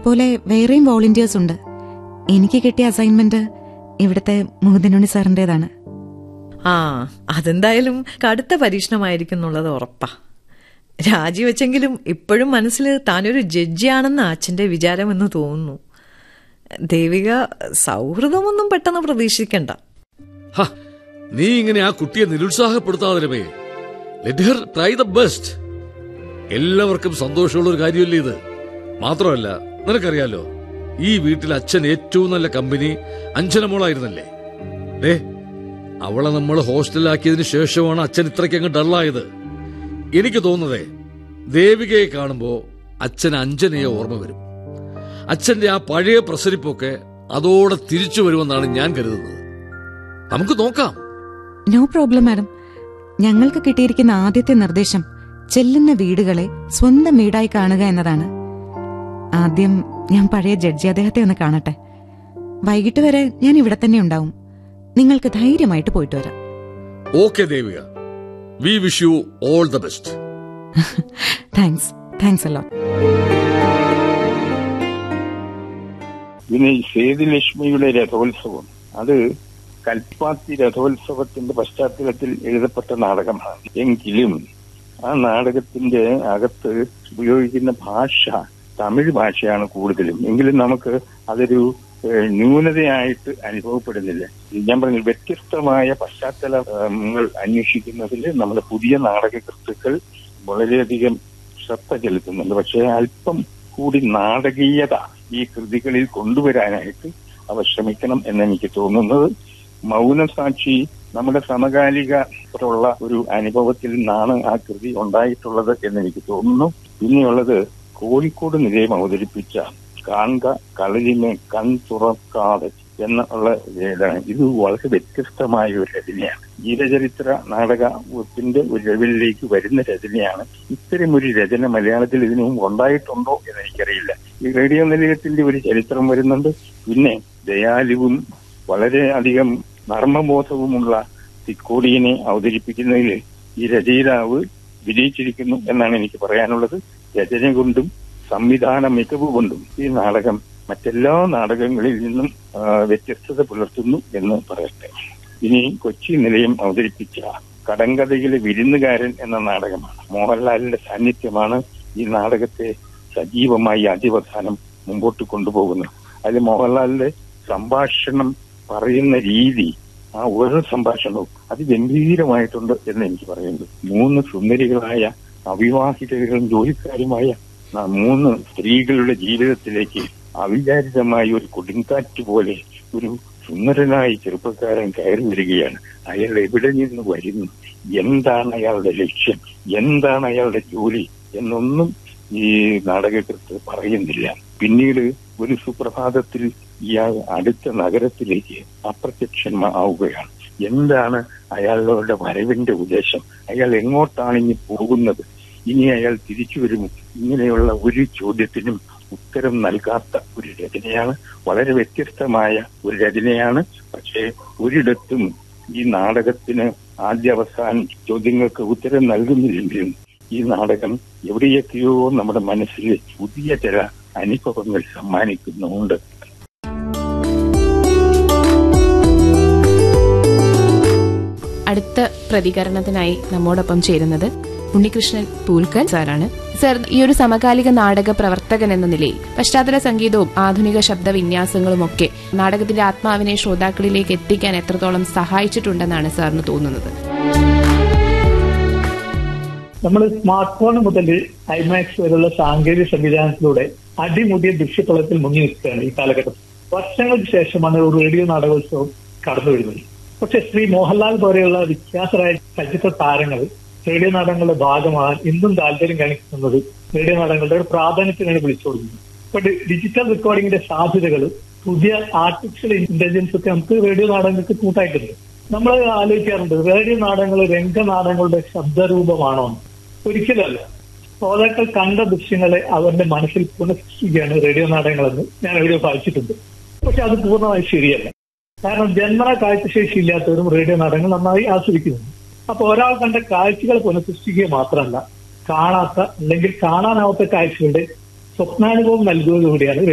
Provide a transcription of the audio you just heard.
പോലെ വേറെയും വോളണ്ടിയേഴ്സ് ഉണ്ട് എനിക്ക് കിട്ടിയ അസൈൻമെന്റ് ഇവിടുത്തെ മുഹദ്ദിനുണ്ണി സാറിൻ്റെതാണ് ആ അതെന്തായാലും കടുത്ത പരീക്ഷണമായിരിക്കും എന്നുള്ളത് ഉറപ്പാ രാജിവെച്ചെങ്കിലും ഇപ്പോഴും മനസ്സിൽ താനൊരു ജഡ്ജിയാണെന്ന് അച്ഛന്റെ വിചാരമെന്ന് തോന്നുന്നു ദേവിക സൗഹൃദമൊന്നും പെട്ടെന്ന് പ്രതീക്ഷിക്കണ്ട ഹ, നീ ഇങ്ങനെ ആ കുട്ടിയെ നിരുത്സാഹപ്പെടുത്താതെ രമേ let her try the best എല്ലാവർക്കും സന്തോഷമുള്ള ഒരു കാര്യമല്ലേ ഇത് മാത്രമല്ല നിനക്കറിയാലോ ഈ വീട്ടിൽ അച്ഛൻ ഏറ്റവും നല്ല കമ്പനി അഞ്ജന മോളായിരുന്നല്ലേ ദേ അവളെ നമ്മൾ ഹോസ്റ്റലിലാക്കിയതിനു ശേഷമാണ് അച്ഛൻ ഇത്രയ്ക്കങ്ങ് ഡള്ളായത് എനിക്ക് തോന്നുന്നതേ ദേവികയെ കാണുമ്പോ അച്ഛൻ അഞ്ജനയെ ഓർമ്മ വരും അച്ഛന്റെ ആ പഴയ പ്രസരിപ്പൊക്കെ അതോടെ തിരിച്ചു വരുമെന്നാണ് ഞാൻ കരുതുന്നത് നമുക്ക് നോക്കാം നോ പ്രോബ്ലം മാഡം ഞങ്ങൾക്ക് കിട്ടിയിരിക്കുന്ന ആദ്യത്തെ നിർദ്ദേശം ചെല്ലുന്ന വീടുകളെ സ്വന്തം വീടായി കാണുക എന്നതാണ് ആദ്യം ഞാൻ പഴയ ജഡ്ജി അദ്ദേഹത്തെ ഒന്ന് കാണട്ടെ വൈകിട്ട് വരെ ഞാൻ ഇവിടെ തന്നെ ഉണ്ടാവും നിങ്ങൾക്ക് ധൈര്യമായിട്ട് പോയിട്ട് വരാം okay Devika we wish you all the best thanks thanks അല്ലോ പിന്നെ ഈ സേതുലക്ഷ്മിയുടെ രഥോത്സവം അത് കൽപ്പാത്തി രഥോത്സവത്തിന്റെ പശ്ചാത്തലത്തിൽ എഴുതപ്പെട്ട നാടകമാണ് എങ്കിലും ആ നാടകത്തിന്റെ അകത്ത് ഉപയോഗിക്കുന്ന ഭാഷ തമിഴ് ഭാഷയാണ് കൂടുതലും എങ്കിലും നമുക്ക് അതൊരു ഏഹ്, ന്യൂനതയായിട്ട് അനുഭവപ്പെടുന്നില്ല ഞാൻ പറഞ്ഞു വ്യത്യസ്തമായ പശ്ചാത്തലങ്ങൾ അന്വേഷിക്കുന്നതിൽ നമ്മുടെ പുതിയ നാടകകൃത്തുക്കൾ വളരെയധികം ശ്രദ്ധ ചെലുത്തുന്നുണ്ട് പക്ഷേ അല്പം കൂടി നാടകീയത ഈ കൃതികളിൽ കൊണ്ടുവരാനായിട്ട് അവർ ശ്രമിക്കണം എന്നെനിക്ക് തോന്നുന്നത് മൗനസാക്ഷി നമ്മുടെ സമകാലികത്തുള്ള ഒരു അനുഭവത്തിൽ നിന്നാണ് ആ കൃതി ഉണ്ടായിട്ടുള്ളത് എന്നെനിക്ക് തോന്നുന്നു പിന്നെയുള്ളത് കോഴിക്കോട് നിലയം അവതരിപ്പിച്ച കാൺക കളരിമേ കൺ തുറക്കാതെ എന്നുള്ള ഇതാണ് ഇത് വളരെ വ്യത്യസ്തമായ ഒരു രചനയാണ് ജീവചരിത്ര നാടകത്തിന്റെ ഒരു ലെവലിലേക്ക് വരുന്ന രചനയാണ് ഇത്തരം ഒരു രചന മലയാളത്തിൽ ഇതിനു മുമ്പ് ഉണ്ടായിട്ടുണ്ടോ എന്ന് എനിക്കറിയില്ല ഈ റേഡിയോ നിലയത്തിന്റെ ഒരു ചരിത്രം വരുന്നുണ്ട് പിന്നെ ദയാലുവും വളരെയധികം നർമ്മബോധവുമുള്ള തിക്കോടിയനെ അവതരിപ്പിക്കുന്നതിൽ ഈ രചയിതാവ് വിജയിച്ചിരിക്കുന്നു എന്നാണ് എനിക്ക് പറയാനുള്ളത് രചന കൊണ്ടും സംവിധാന മികവ് കൊണ്ടും ഈ നാടകം മറ്റെല്ലാ നാടകങ്ങളിൽ നിന്നും ആ, വ്യത്യസ്തത പുലർത്തുന്നു എന്ന് പറയട്ടെ ഇനി കൊച്ചി നിലയം അവതരിപ്പിച്ച കടങ്കഥയിലെ വിരുന്നുകാരൻ എന്ന നാടകമാണ് മോഹൻലാലിന്റെ സാന്നിധ്യമാണ് ഈ നാടകത്തെ സജീവമായി അതിവധാനം മുമ്പോട്ട് കൊണ്ടുപോകുന്നത് അതിൽ മോഹൻലാലിന്റെ സംഭാഷണം പറയുന്ന രീതി ആ ഓരോ സംഭാഷണവും അതിഗംഭീരമായിട്ടുണ്ട് എന്ന് എനിക്ക് പറയുന്നത് മൂന്ന് സുന്ദരികളായ അവിവാഹിതരും ജോലിക്കാരുമായ ആ മൂന്ന് സ്ത്രീകളുടെ ജീവിതത്തിലേക്ക് അവിചാരിതമായ ഒരു കൊടുങ്കാറ്റ് പോലെ ഒരു സുന്ദരനായ ചെറുപ്പക്കാരൻ കയറി വരികയാണ് അയാൾ എവിടെ നിന്ന് വരുന്നു എന്താണ് അയാളുടെ ലക്ഷ്യം എന്താണ് അയാളുടെ ജോലി എന്നൊന്നും ഈ നാടകകൃത്ത് പറയുന്നില്ല പിന്നീട് ഒരു സുപ്രഭാതത്തിൽ ഇയാൾ അടുത്ത നഗരത്തിലേക്ക് അപ്രത്യക്ഷമാവുകയാണ് എന്താണ് അയാളുടെ വരവിന്റെ ഉദ്ദേശം അയാൾ എങ്ങോട്ടാണ് ഇനി പോകുന്നത് ഇനി അയാൾ തിരിച്ചു വരുമോ ഇങ്ങനെയുള്ള ഒരു ചോദ്യത്തിനും ഉത്തരം നൽകാത്ത ഒരു രചനയാണ് വളരെ വ്യത്യസ്തമായ ഒരു രചനയാണ് പക്ഷേ ഒരിടത്തും ഈ നാടകത്തിന് ആദ്യ അവസാനം ചോദ്യങ്ങൾക്ക് ഉത്തരം നൽകുന്നില്ലെങ്കിലും ഈ നാടകം എവിടെയൊക്കെയോ നമ്മുടെ മനസ്സിൽ പുതിയ ചില അനുഭവങ്ങൾ സമ്മാനിക്കുന്നുണ്ട് അടുത്ത പ്രതികരണത്തിനായി നമ്മോടൊപ്പം ചേരുന്നത് ഉണ്ണികൃഷ്ണൻ പൂൽക്കൽ സാറാണ് സർ ഈ ഒരു സമകാലിക നാടക പ്രവർത്തകൻ എന്ന നിലയിൽ പശ്ചാത്തല സംഗീതവും ആധുനിക ശബ്ദവിന്യാസങ്ങളും ഒക്കെ നാടകത്തിന്റെ ആത്മാവിനെ ശ്രോതാക്കളിലേക്ക് എത്തിക്കാൻ എത്രത്തോളം സഹായിച്ചിട്ടുണ്ടെന്നാണ് സാറിന് തോന്നുന്നത് നമ്മൾ സ്മാർട്ട് ഫോൺ മുതൽ ഐമാക്സ് വരെയുള്ള സാങ്കേതിക സംവിധാനത്തിലൂടെ അടിമുടിയ ദൃശ്യതലത്തിൽ മുങ്ങി നിൽക്കുകയാണ് ഈ കാലഘട്ടത്തിൽ വർഷങ്ങൾക്ക് ശേഷമാണ് ഒരു റേഡിയോ നാടകോത്സവം കടന്നു വരുന്നത് പക്ഷെ ശ്രീ മോഹൻലാൽ പോലെയുള്ള വിഖ്യാതരായ ചലച്ചിത്ര താരങ്ങൾ റേഡിയോ നാടകങ്ങളുടെ ഭാഗമാകാൻ ഇന്നും താല്പര്യം കാണിക്കുന്നത് റേഡിയോ നാടകങ്ങളുടെ ഒരു പ്രാധാന്യത്തിനാണ് വിളിച്ചു കൊടുക്കുന്നത് ഇപ്പൊ ഡി- ഡിജിറ്റൽ റെക്കോർഡിംഗിന്റെ സാധ്യതകൾ പുതിയ ആർട്ടിഫിഷ്യൽ ഇന്റലിജൻസ് ഒക്കെ നമുക്ക് റേഡിയോ നാടകങ്ങൾക്ക് കൂട്ടായിട്ടുണ്ട് നമ്മൾ ആലോചിക്കാറുണ്ട് റേഡിയോ നാടകങ്ങൾ രംഗനാടകങ്ങളുടെ ശബ്ദരൂപമാണോ എന്ന് ഒരിക്കലല്ല ശ്രോതാക്കൾ കണ്ട ദൃശ്യങ്ങളെ അവരുടെ മനസ്സിൽ പുനഃസൃഷ്ടിക്കുകയാണ് റേഡിയോ നാടകങ്ങളെന്ന് ഞാൻ എവിടെയോ വായിച്ചിട്ടുണ്ട് പക്ഷെ അത് പൂർണ്ണമായി ശരിയല്ല കാരണം ജന്മന കാഴ്ചശേഷി ഇല്ലാത്തവരും റേഡിയോ നാടകങ്ങൾ നന്നായി ആസ്വദിക്കുന്നുണ്ട് അപ്പൊ ഒരാൾ കണ്ട കാഴ്ചകൾ പുനഃസൃഷ്ടിക്കുക മാത്രമല്ല കാണാത്ത അല്ലെങ്കിൽ കാണാനാവാത്ത കാഴ്ചകളുടെ സ്വപ്നാനുഭവം നൽകുന്നതുകൂടിയാണ്